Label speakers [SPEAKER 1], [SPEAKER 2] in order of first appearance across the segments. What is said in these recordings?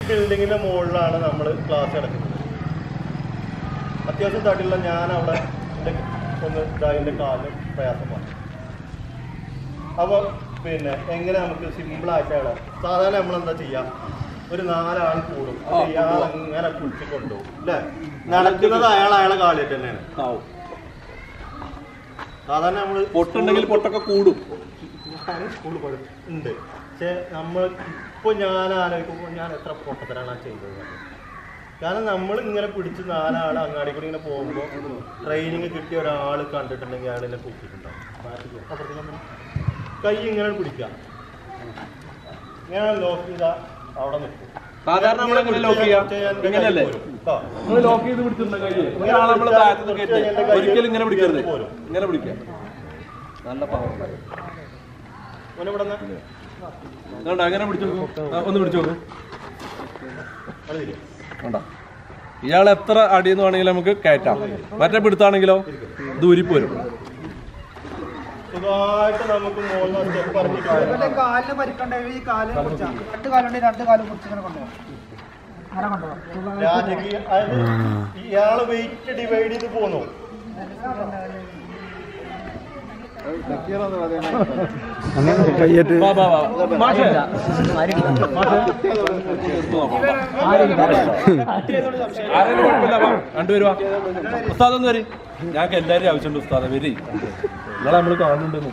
[SPEAKER 1] ബിൽഡിങ്ങിന്റെ മുകളിലാണ് നമ്മൾ ക്ലാസ് നടക്കുന്നത് അത്യാവശ്യം തടിയുള്ള ഞാൻ അവിടെ എൻ്റെ ഒന്ന് ഇതായതിൻ്റെ കാലിന് പ്രയാസമാണ് അപ്പോൾ പിന്നെ എങ്ങനെ നമുക്ക് സിമ്പിളായിട്ട് അവിടെ സാധാരണ നമ്മൾ എന്താ ചെയ്യാം ഒരു നാലാൾ കൂടും
[SPEAKER 2] ആ,
[SPEAKER 1] ഇയാൾ
[SPEAKER 2] കൊണ്ടുപോകും.
[SPEAKER 1] അങ്ങനെ കുളിച്ച് കൊണ്ടുപോകും അല്ലേ നടക്കുന്നത് അയാൾ അയാളെ കാലിൽ തന്നെയാണ്
[SPEAKER 2] ആവും
[SPEAKER 1] സാധാരണ നമ്മൾ
[SPEAKER 2] പൊട്ടുണ്ടെങ്കിൽ പൊട്ടൊക്കെ കൂടും
[SPEAKER 1] സ്കൂളിൽ പഠി ഉണ്ട് പക്ഷെ നമ്മൾ ഇപ്പോൾ ഞാൻ ആലോചിക്കുമ്പോൾ ഞാൻ എത്ര പൊട്ടത്തരാണ് ആ ചെയ്തത് കാരണം നമ്മൾ ഇങ്ങനെ പിടിച്ച് നാലാൾ അങ്ങാടി കൂടി ഇങ്ങനെ പോകുമ്പോൾ ട്രെയിനിങ് കിട്ടിയ ഒരാൾ കണ്ടിട്ടുണ്ടെങ്കിൽ അയാൾ എന്നെ കൂട്ടിയിട്ടുണ്ടാവും അപ്പുറത്തേക്ക് വന്നോ. കൈ ഇങ്ങനെ പിടിക്കുക ഇങ്ങനെ ലോക്ക് ചെയ്താൽ അവിടെ നിൽക്കും
[SPEAKER 2] സാധാരണ നമ്മൾ എങ്ങനെ ലോക്ക് ചെയ്യാം ഇങ്ങനെയല്ലേ നമ്മൾ ലോക്ക് ചെയ്ത് പിടിച്ചിട്ടുണ്ട് കൈ ഒരാളെ നമ്മൾ താഴത്ത് കയറ്റി ഒരിക്കലും ഇങ്ങനെ പിടിക്കരുത് ഇങ്ങനെ പിടിക്കാം നല്ല പവർ
[SPEAKER 1] ഇവിടെ നിന്ന്
[SPEAKER 2] അതുകൊണ്ട് അങ്ങനെ പിടിച്ചു നോക്കൂ ആ, ഒന്ന് പിടിച്ചു നോക്കൂ
[SPEAKER 1] അവിടെ ഇരിക്ക്.
[SPEAKER 2] കണ്ടോ ഇയാൾ എത്ര അടിയെന്ന് വേണമെങ്കിൽ നമുക്ക് കയറ്റാം മറ്റേ പിടുത്താണെങ്കിലോ ദൂരിപ്പോരും
[SPEAKER 1] സുഖമായിട്ട് നമുക്ക് മുകളിൽ സ്റ്റെപ്പ് ഇറങ്ങിയിട്ട്
[SPEAKER 3] ഇവന്റെ കാലിന് പരിക്കണ്ടെങ്കിൽ ഈ കാല് പിടിച്ചാ രണ്ട് കാലുണ്ട് രണ്ട് കാലും പിടിച്ച് ഇങ്ങനെ കൊണ്ടുപോകാം അങ്ങനെ കൊണ്ടുപോകാം
[SPEAKER 1] രാജകീയ അതായത് ഇയാള് വെയിറ്റ് ഡിവൈഡ് ചെയ്ത് പോന്നു
[SPEAKER 2] വാ, വാ, വാ. മാഷേ. മാഷേ. ആരെങ്കിലും കുഴപ്പമില്ല, വാ. രണ്ടുപേരും വാ. ഉസ്താദ് ഒന്ന് വരി ഞങ്ങൾക്ക് എല്ലാവരും ആവശ്യമുണ്ട് ഉസ്താദ് വരി നിങ്ങളെ നമ്മൾ കാണുന്നുണ്ടെന്ന്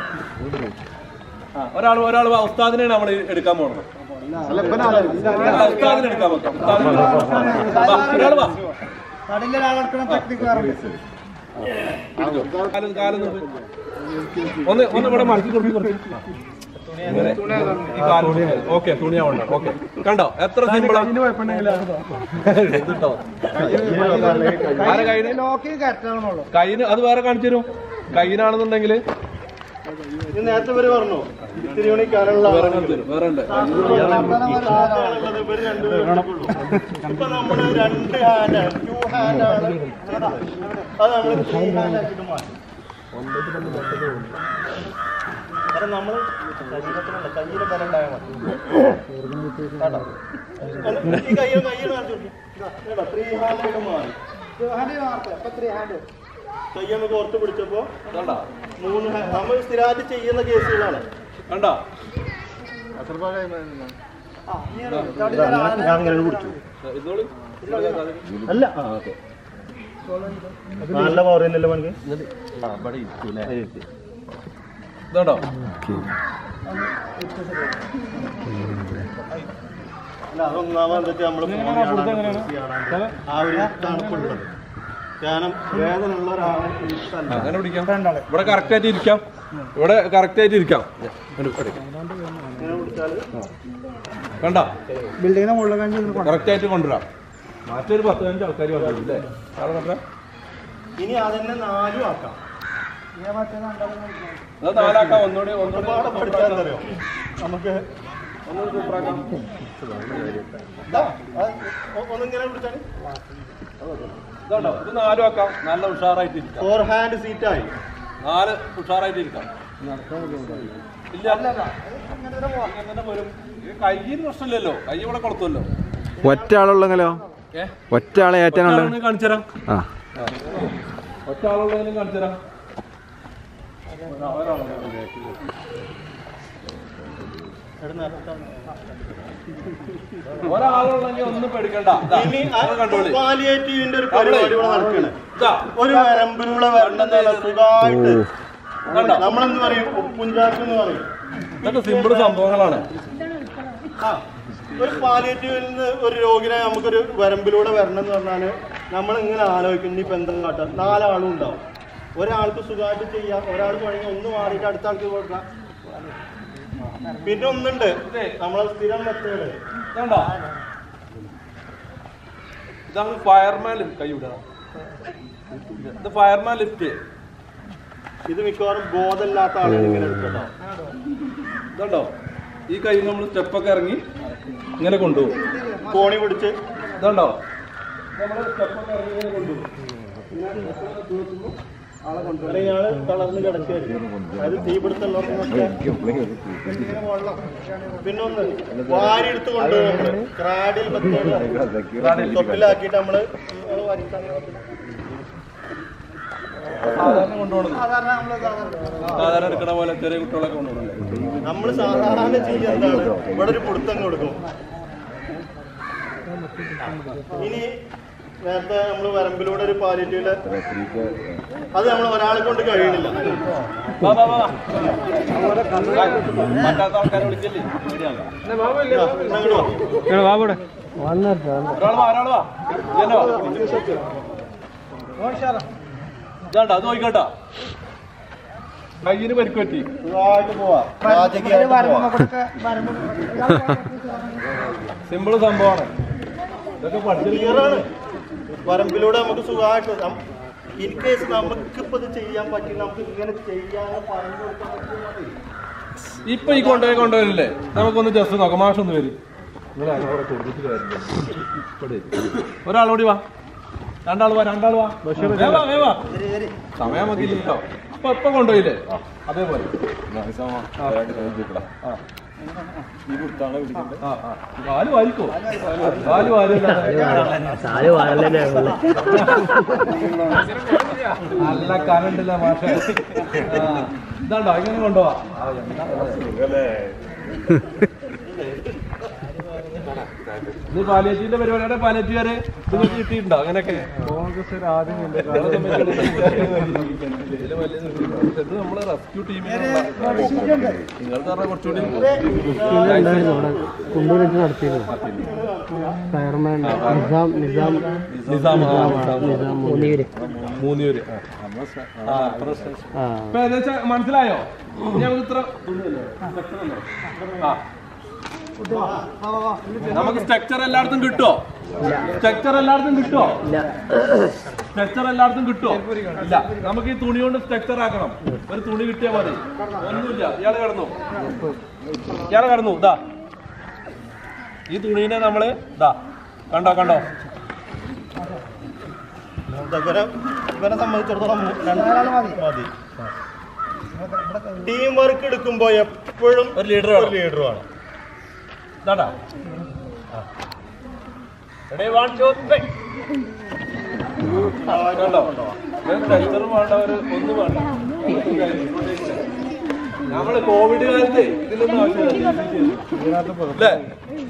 [SPEAKER 2] ആ, ഒരാൾ ഒരാൾ വാ ഉസ്താദിനെയാണ് നമ്മൾ എടുക്കാൻ പോകുന്നത് അല്ല, ഉസ്താദിനെ എടുക്കാൻ വെക്കാം ഉസ്താദിനെ വാ, ഒരാൾ വാ
[SPEAKER 3] കടലിൽ ഒരാളെടുക്കുന്ന ടെക്നിക്ക് വേറെ ഉണ്ട്.
[SPEAKER 2] കാലും കാലും നിർത്ത്. ഒന്ന് ഒന്ന് ഇവിടെ മടക്കി കൊടുക്കി കുറച്ച് ഇങ്ങനെ. ഈ കാല് ഓക്കെ തുണിയാവണ്ട ഓക്കെ കണ്ടോ എത്ര സിമ്പിൾ ഇതിട്ടോ ആരെ കയ്യിന്
[SPEAKER 3] ലോക്കിൽ കയറ്റണമെന്നുള്ളൂ
[SPEAKER 2] കയ്യിന് അത് വേറെ കാണിച്ചു തരും കയ്യിനാണെന്നുണ്ടെങ്കിൽ
[SPEAKER 1] ഇത് നേരത്തെ ഇവര് പറഞ്ഞു ഇത്തിരി മണി കനുള്ള
[SPEAKER 2] വേറെ കാണിച്ചു തരും വേറെ ഉണ്ട്
[SPEAKER 1] ഇവര് രണ്ടുപേരും ഇപ്പൊ നമ്മള് രണ്ട് ഹാൻഡ് ടു ഹാൻഡ് ആണ് അത് നമ്മൾ ത്രീ ഹാൻഡ് ആക്കിയിട്ട് മാറ്റി കാരണം നമ്മള് ശരീരത്തിനുള്ള കയ്യില് ബലം ഉണ്ടായാൽ മതി കേട്ടോ ഒന്ന് ഈ കയ്യിൽ കയ്യിൽ കാണിച്ചു കേട്ടോ ത്രീ ഹാൻഡ് ആയിട്ട് മാറി
[SPEAKER 3] ഹാൻഡ് മാർക്ക് അപ്പൊ ത്രീ ഹാൻഡ്
[SPEAKER 1] കയ്യ ഒന്ന് കോർത്ത് പിടിച്ചപ്പോ
[SPEAKER 2] കണ്ടോ
[SPEAKER 1] മൂന്ന് ഹാൻഡ് നമ്മൾ സ്ഥിരമായിട്ട് ചെയ്യുന്ന കേസുകളാണ്
[SPEAKER 2] കണ്ടോ
[SPEAKER 3] ആ ഇനി കടലിൽ ഒരാളെ
[SPEAKER 1] ഞാൻ അങ്ങനെ പിടിച്ചു
[SPEAKER 2] ഇതോളി
[SPEAKER 1] അല്ല നല്ല പവർ തന്നെയല്ലേ മനക്ക്
[SPEAKER 2] ഇതുണ്ടോ
[SPEAKER 1] അല്ല അതൊന്നാമത് എന്താ വെച്ചാൽ നമ്മള് phone കാണാൻ ആ ഒരു തണുപ്പുള്ളത് കാരണം വേദന ഉള്ള ഒരാളെ ഇഷ്ടമല്ല.
[SPEAKER 2] അങ്ങനെ പിടിക്കാം ഇവിടെ കറക്റ്റ് ആയിട്ട് ഇരിക്കാം ഇവിടെ കറക്റ്റ് ആയിട്ട് ഇരിക്കാം ഇങ്ങോട്ട് എടുക്കാം.
[SPEAKER 1] ഇങ്ങനെ പിടിച്ചാല്
[SPEAKER 2] കണ്ടോ
[SPEAKER 3] ബിൽഡിങ്ങിന്റെ മുകളിൽ കഴിഞ്ഞ് ഇങ്ങനെ കൊണ്ടുപോകാം.
[SPEAKER 2] കറക്റ്റ് ആയിട്ട് കൊണ്ടുവരാം മറ്റൊരു പത്ത് പതിനഞ്ച് ആൾക്കാർ വന്നില്ലേ ആളെ കൊണ്ടുവരാം
[SPEAKER 1] ഇനി അതന്നെ നാലും ആക്കാം
[SPEAKER 3] ഇങ്ങനെ മറ്റേ രണ്ടാളും കളിക്കണം.
[SPEAKER 2] അത് നാലാക്കാം ഒന്നുകൂടി ഒന്നുകൂടി
[SPEAKER 1] ഒരുപാട് പഠിച്ചാൽ എന്താ അറിയോ നമുക്ക്
[SPEAKER 2] ഒന്നുകൂടി സൂപ്പറാക്കാം
[SPEAKER 1] ഇതാ, അത് ഒ- ഒന്നിങ്ങനെ പിടിച്ചാല്
[SPEAKER 2] ഇതുണ്ടോ ഇത് നാലും ആക്കാം നല്ല ഉഷാറായിട്ട് ഇരിക്കാം
[SPEAKER 1] ഫോർ ഹാൻഡ് സീറ്റായി
[SPEAKER 2] നാല് ഉഷാറായിട്ട് ഇരിക്കാം ഇല്ല അങ്ങനെ വരും ഇത് കയ്യിൽ പ്രശ്നമില്ലല്ലോ കൈ ഇവിടെ കൊടുത്തല്ലോ
[SPEAKER 4] ഒറ്റ ആളുള്ളെങ്കിലോ
[SPEAKER 2] ഏ
[SPEAKER 4] ഒറ്റ ആളെ ഏറ്റാനുള്ള
[SPEAKER 2] കാണിച്ചു തരാം
[SPEAKER 4] ആ
[SPEAKER 2] ഒറ്റ ആളുള്ളതിനും കാണിച്ചു തരാം ഒരാളുള്ളെങ്കിൽ ഒന്നും പേടിക്കണ്ട ദാ,
[SPEAKER 1] ഇനി
[SPEAKER 2] നിങ്ങൾ കണ്ടോളി
[SPEAKER 1] പാലിയേറ്റീവിന്റെ ഒരു പരിപാടി ഇവിടെ നടക്കണേ
[SPEAKER 2] ഇതാ,
[SPEAKER 1] ഒരു വരമ്പിലൂടെ വരണ്ടെന്നല്ല സുഖമായിട്ട്
[SPEAKER 2] കണ്ടോ
[SPEAKER 1] നമ്മളെന്ത് പറയും ഉപ്പുംചാക്ക് എന്ന് പറയും
[SPEAKER 2] ഇതൊക്കെ സിമ്പിൾ സംഭവങ്ങളാണ്
[SPEAKER 1] ആ ഒരു പാലിയേറ്റീവിൽ നിന്ന് ഒരു രോഗിനെ നമുക്കൊരു വരമ്പിലൂടെ വരണം എന്ന് പറഞ്ഞാൽ നമ്മൾ ഇങ്ങനെ ആലോചിക്കും ഇനിയിപ്പോൾ എന്താ കാട്ടാം നാലാളും ഉണ്ടാവും ഒരാൾക്ക് സുഖമായിട്ട് ചെയ്യാം ഒരാൾ കഴിഞ്ഞാൽ ഒന്ന് മാറിയിട്ട് അടുത്ത ആൾക്ക് കൊടുക്കാം പിന്നെ ഒന്നുണ്ട് നമ്മളെ സ്ഥിരം മെത്തേഡ്
[SPEAKER 2] ഇതുണ്ടോ ഇതാണ് ഫയർമാൻ ലിഫ്റ്റ് കൈ വിടണം ഇത് ഫയർമാൻ ലിഫ്റ്റ്
[SPEAKER 1] ഇത് മിക്കവാറും ബോധമില്ലാത്ത ആളുകൾ ഇങ്ങനെ എടുക്കട്ടോ
[SPEAKER 2] ഇതുണ്ടോ ഈ കൈ നമ്മൾ സ്റ്റെപ്പൊക്കെ ഇറങ്ങി ഇങ്ങനെ കൊണ്ടുപോകും
[SPEAKER 1] കോണി പിടിച്ച്
[SPEAKER 2] ഇതുണ്ടോ നമ്മൾ സ്റ്റെപ്പൊക്കെ ഇറങ്ങി ഇങ്ങനെ കൊണ്ടുപോകും ഇങ്ങനെ step ഒക്കെ തൂക്കുമ്പോൾ
[SPEAKER 1] അല്ലെങ്കിൽ ഇയാള് തളർന്ന് കിടക്കുകയായിരിക്കും അത് തീപിടുത്തുള്ളവർക്കൊക്കെ പിന്നെ ഒന്ന് വാരി എടുത്ത് കൊണ്ടുപോകും ക്രാഡിൽ മെത്തേഡ് തൊട്ടിലാക്കിയിട്ട് നമ്മള് വലിക്കാൻ
[SPEAKER 2] സാധാരണ കൊണ്ടുപോകണം
[SPEAKER 3] സാധാരണ നമ്മള് സാധാരണ
[SPEAKER 2] സാധാരണ എടുക്കണ പോലെ ചെറിയ കുട്ടികളൊക്കെ കൊണ്ടുപോകണല്ലേ
[SPEAKER 1] നമ്മൾ സാധാരണ ചെയ്യുക എന്താണ് ഇവിടെ ഒരു പുടുത്തം കൊടുക്കും ഇനി നേരത്തെ നമ്മൾ വരമ്പിലൂടെ ഒരു പാലിറ്റീവില് അത് നമ്മൾ ഒരാളെ കൊണ്ട് കഴിയണില്ല
[SPEAKER 2] വാ, വാ, വാ. പറ്റാത്ത ആൾക്കാരെ വിളിച്ചില്ലേ പേടിയാണല്ലോ.
[SPEAKER 1] അങ്ങോട്ട് വാ.
[SPEAKER 2] ഒരാൾ വാ ഒരാൾ വാ ഇതന്നെ വാ ഇതാണ്ട അത് നോക്കിക്കോട്ടോ കയ്യിന് പരിക്ക് പറ്റി
[SPEAKER 1] സുഖമായിട്ട് പോവാ രാജകീയമായിട്ട്
[SPEAKER 3] വരുമ്പോ
[SPEAKER 1] പോവാ
[SPEAKER 3] ഇവിടെയൊക്കെ വരുമ്പോ
[SPEAKER 2] സിമ്പിൾ സംഭവമാണ് ഇതൊക്കെ പഠിച്ചു
[SPEAKER 1] ക്ലിയറാണ് വരമ്പിലൂടെ നമുക്ക് സുഖമായിട്ട് ഇൻ കേസ് നമുക്കിപ്പോ ഇത് ചെയ്യാൻ പറ്റില്ല നമുക്ക് ഇങ്ങനെ ചെയ്യാന്ന് പറഞ്ഞു കൊടുക്കാൻ പറ്റുമോ മതി.
[SPEAKER 2] ഇപ്പൊ ഈ കൊണ്ടുപോയി കൊണ്ടുവരില്ലേ നമുക്കൊന്ന് ജസ്റ്റ് നോക്കാം മാഷൊന്ന് വരും നിങ്ങളെ അവിടെ കൊടുത്തിട്ട് കാര്യമില്ല. ഇവിടെ ഇരി. ഒരാളോടി വാ രണ്ടാൾ വാ രണ്ടാൾ വാ വേവാ വേവാ സമയം മതി കേട്ടോ ഇപ്പൊ ഇപ്പൊ കൊണ്ടുപോയില്ലേ അതേപോലെ ആ. ആ, ആ. വാല് വാരിക്കോ വാല് വാരി നല്ല കനണ്ടില്ല മാഷ ഇതാണ്ടോ ഇങ്ങനെ കൊണ്ടുപോവാ ആ, എന്താ ഇത് പാലിയേറ്റീവിന്റെ പരിപാടിയുടെ പാലിയേറ്റീവുകാര് നിങ്ങൾക്ക് കിട്ടിയിട്ടുണ്ടോ അങ്ങനെയൊക്കെ ഇതില് വലിയ ഇത് നമ്മള് റെസ്ക്യൂ ടീമിനുള്ള നിങ്ങൾ പറഞ്ഞ കുറച്ചുകൂടി
[SPEAKER 5] കൊണ്ടുവന്നിട്ട് നടത്തിയിരുന്നു ഫയർമാൻ നിസാം നിസാം
[SPEAKER 2] നിസാം ആ, നിസാം.
[SPEAKER 5] മൂന്നിയൂര്
[SPEAKER 2] മൂന്നിയൂര് ആ, അത്ര സ്റ്റേഷൻ.
[SPEAKER 5] ആ
[SPEAKER 2] ഇപ്പൊ ഏകദേശം മനസ്സിലായോ ഇനി നമുക്ക് ഇത്ര ആ നമുക്ക് സ്ട്രക്ചർ എല്ലായിടത്തും കിട്ടുമോ സ്ട്രക്ചർ എല്ലായിടത്തും കിട്ടുമോ സ്ട്രക്ചർ എല്ലായിടത്തും കിട്ടുമോ ഇല്ല നമുക്ക് ഈ തുണി കൊണ്ട് സ്ട്രക്ചർ ആക്കണം ഒരു തുണി കിട്ടിയാൽ മതി ഒന്നുമില്ല ഇയാള് കിടന്നു ഇയാള് കിടന്നു ഇതാ ഈ തുണീനെ നമ്മള് ഇതാ കണ്ടോ കണ്ടോ
[SPEAKER 1] ഇവരെ ഇവരെ സംബന്ധിച്ചിടത്തോളം രണ്ടാള് മതി മതി ടീം വർക്ക് എടുക്കുമ്പോ എപ്പോഴും
[SPEAKER 2] ഒരു ലീഡർ
[SPEAKER 1] ഒരു ലീഡറുമാണ്
[SPEAKER 2] ഇതാടാ Ready, one, two, three. കണ്ടോ? ഒരു കൾച്ചറും വേണ്ട ഒരു ഒന്നും വേണ്ട നമ്മള് കോവിഡ് കാലത്ത് ഇതിലൊന്നും ആവശ്യമില്ല അല്ലേ